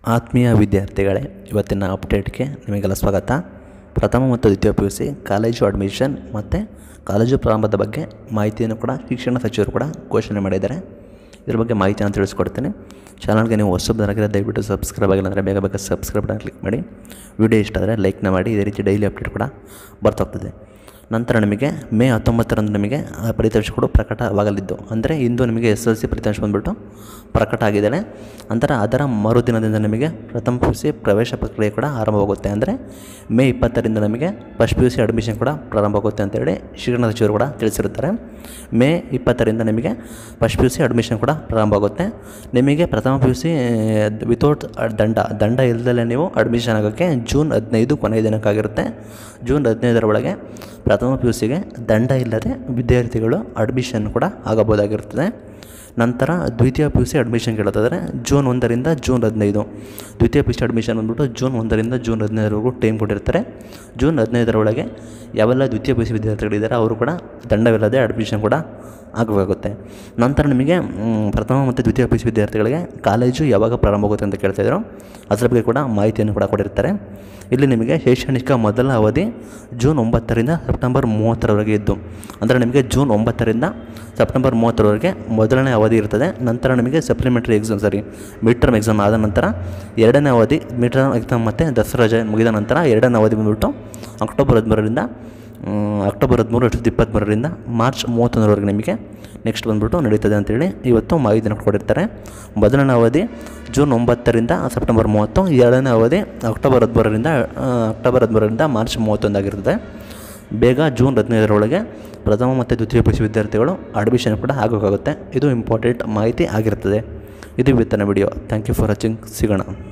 ಆತ್ಮೀಯ ವಿದ್ಯಾರ್ಥಿಗಳೇ ಇವತ್ತಿನ ಅಪ್ಡೇಟ್ಗೆ ನಿಮಗೆಲ್ಲ ಸ್ವಾಗತ ಪ್ರಥಮ ಮತ್ತು ದ್ವಿತೀಯ P U C college admission ಮತ್ತು ಕಾಲೇಜು ಪ್ರಾರಂಭದ ಬಗ್ಗೆ ಮಾಹಿತಿಯನ್ನು ಕೂಡ ಶಿಕ್ಷಣ ಸಚಿವರು ಕೂಡ ಘೋಷಣೆ ಮಾಡಿದ್ದಾರೆ ಇದ್ರ ಬಗ್ಗೆ ಮಾಹಿತಿಯನ್ನು ತಿಳಿಸ್ಕೊಡ್ತೀನಿ ಚಾನಲ್ಗೆ ನೀವು ಹೊಸಬರಾಗಿರೋ ದಯವಿಟ್ಟು ಸಬ್ಸ್ಕ್ರೈಬ್ ಆಗಿಲ್ಲ ಅಂದರೆ ಬೇಗ ಬೇಗ ಸಬ್ಸ್ಕ್ರೈಬ್ ಬಟನ್ ಕ್ಲಿಕ್ ಮಾಡಿ ವಿಡಿಯೋ ಇಷ್ಟ ಆದರೆ ಲೈಕ್ನ ಮಾಡಿ ಇದೇ ರೀತಿ ಡೈಲಿ ಅಪ್ಡೇಟ್ ಕೂಡ ಬರ್ತಾಗ್ತದೆ ನಂತರ ನಿಮಗೆ ಮೇ ಹತ್ತೊಂಬತ್ತರಂದು ನಿಮಗೆ ಆ ಫಲಿತಾಂಶಗಳು ಪ್ರಕಟವಾಗಲಿದ್ದು ಅಂದರೆ ಇಂದು ನಿಮಗೆ ಎಸ್ ಎಲ್ ಸಿ ಫಲಿತಾಂಶ ಬಂದುಬಿಟ್ಟು ಪ್ರಕಟ ಆಗಿದ್ದಾನೆ ನಂತರ ಅದರ ಮರುದಿನದಿಂದ ನಿಮಗೆ ಪ್ರಥಮ ಪಿ ಯು ಸಿ ಪ್ರವೇಶ ಪ್ರಕ್ರಿಯೆ ಕೂಡ ಆರಂಭವಾಗುತ್ತೆ ಅಂದರೆ ಮೇ ಇಪ್ಪತ್ತರಿಂದ ನಮಗೆ first P U C admission ಕೂಡ ಪ್ರಾರಂಭವಾಗುತ್ತೆ ಅಂತೇಳಿ ಶಿಕ್ಷಣ ಸಚಿವರು ಕೂಡ ತಿಳಿಸಿರುತ್ತಾರೆ ಮೇ ಇಪ್ಪತ್ತರಿಂದ ನಿಮಗೆ first P U C admission ಕೂಡ ಪ್ರಾರಂಭವಾಗುತ್ತೆ ನಿಮಗೆ ಪ್ರಥಮ ಪಿ ಯು ಸಿ ವಿತೌಟ್ ದಂಡ ದಂಡ ಇಲ್ಲದಲ್ಲೇ ನೀವು ಅಡ್ಮಿಷನ್ ಆಗೋಕ್ಕೆ ಜೂನ್ ಹದಿನೈದು ಕೊನೆಯ ದಿನಕ್ಕಾಗಿರುತ್ತೆ ಜೂನ್ ಹದಿನೈದರ ಒಳಗೆ ಪ್ರಥಮ ಪಿ ಯು ಸಿಗೆ ದಂಡ ಇಲ್ಲದೆ ವಿದ್ಯಾರ್ಥಿಗಳು ಅಡ್ಮಿಷನ್ ಕೂಡ ಆಗಬಹುದಾಗಿರುತ್ತದೆ ನಂತರ ದ್ವಿತೀಯ ಪಿ ಯು ಸಿ ಅಡ್ಮಿಷನ್ ಕೇಳುತ್ತಿದ್ದಾರೆ ಜೂನ್ ಒಂದರಿಂದ ಜೂನ್ ಹದಿನೈದು ದ್ವಿತೀಯ ಪಿ ಯು ಸಿ ಅಡ್ಮಿಷನ್ ಬಂದ್ಬಿಟ್ಟು ಜೂನ್ ಒಂದರಿಂದ ಜೂನ್ ಹದಿನೈದರವರೆಗೂ ಟೈಮ್ ಕೊಟ್ಟಿರ್ತಾರೆ ಜೂನ್ ಹದಿನೈದರ ಒಳಗೆ ಯಾವೆಲ್ಲ ದ್ವಿತೀಯ ಪಿ ಯು ಸಿ ವಿದ್ಯಾರ್ಥಿಗಳಿದ್ದಾರೆ ಅವರು ಕೂಡ ದಂಡವಿಲ್ಲದೆ ಅಡ್ಮಿಷನ್ ಕೂಡ ಆಗಬೇಕಾಗುತ್ತೆ ನಂತರ ನಿಮಗೆ ಮ್, ಪ್ರಥಮ ಮತ್ತು ದ್ವಿತೀಯ ಪಿ ಯು ಸಿ ವಿದ್ಯಾರ್ಥಿಗಳಿಗೆ ಕಾಲೇಜು ಯಾವಾಗ ಪ್ರಾರಂಭವಾಗುತ್ತೆ ಅಂತ ಕೇಳ್ತಾಯಿದ್ರು ಅದರ ಬಗ್ಗೆ ಕೂಡ ಮಾಹಿತಿಯನ್ನು ಕೂಡ ಕೊಟ್ಟಿರ್ತಾರೆ ಇಲ್ಲಿ ನಿಮಗೆ ಶೈಕ್ಷಣಿಕ ಮೊದಲ ಅವಧಿ ಜೂನ್ ಒಂಬತ್ತರಿಂದ ಸೆಪ್ಟೆಂಬರ್ ಮೂವತ್ತರವರೆಗೆ ಇದ್ದು ಅಂದರೆ ನಿಮಗೆ ಜೂನ್ ಒಂಬತ್ತರಿಂದ ಸೆಪ್ಟೆಂಬರ್ ಮೂವತ್ತರವರೆಗೆ ಮೊದಲನೇ ಅವಧಿ ಇರ್ತದೆ ನಂತರ ನಿಮಗೆ supplementary exam sorry mid term exam ಆದ ನಂತರ ಎರಡನೇ ಅವಧಿ ಮಿಡ್ ಟರ್ಮ್ ಎಕ್ಸಾಮ್ ಮತ್ತು ದಸರಾ ರಜೆ ಮುಗಿದ ನಂತರ ಎರಡನೇ ಅವಧಿ ಬಂದುಬಿಟ್ಟು ಅಕ್ಟೋಬರ್ ಹದಿಮೂರರಿಂದ ಮ್, ಅಕ್ಟೋಬರ್ ಹದಿಮೂರು ಎರಡು ಸಾವಿರದ ಇಪ್ಪತ್ತ್ಮೂರರಿಂದ ಮಾರ್ಚ್ ಮೂವತ್ತೊಂದರವರೆಗೆ ನಿಮಗೆ ನೆಕ್ಸ್ಟ್ ಬಂದುಬಿಟ್ಟು ನಡೀತದೆ ಅಂತೇಳಿ ಇವತ್ತು ಮಾಹಿತಿಯನ್ನು ಕೊಟ್ಟಿರ್ತಾರೆ ಮೊದಲನೇ ಅವಧಿ ಜೂನ್ ಒಂಬತ್ತರಿಂದ ಸೆಪ್ಟೆಂಬರ್ ಮೂವತ್ತು ಎರಡನೇ ಅವಧಿ ಅಕ್ಟೋಬರ್ ಹದಿಮೂರರಿಂದ ಆ, ಅಕ್ಟೋಬರ್ ಹದಿಮೂರರಿಂದ ಮಾರ್ಚ್ ಮೂವತ್ತೊಂದಾಗಿರ್ತದೆ ಬೇಗ ಜೂನ್ ಹದಿನೈದರೊಳಗೆ ಪ್ರಥಮ ಮತ್ತು ದ್ವಿತೀಯ ಪಿ ಯು ಸಿ ವಿದ್ಯಾರ್ಥಿಗಳು ಅಡ್ಮಿಷನ್ ಕೂಡ ಆಗೋಕ್ಕಾಗುತ್ತೆ ಇದು ಇಂಪಾರ್ಟೆಂಟ್ ಮಾಹಿತಿ ಆಗಿರ್ತದೆ ಇದು ಇವತ್ತಿನ video thank you for watching ಸಿಗೋಣ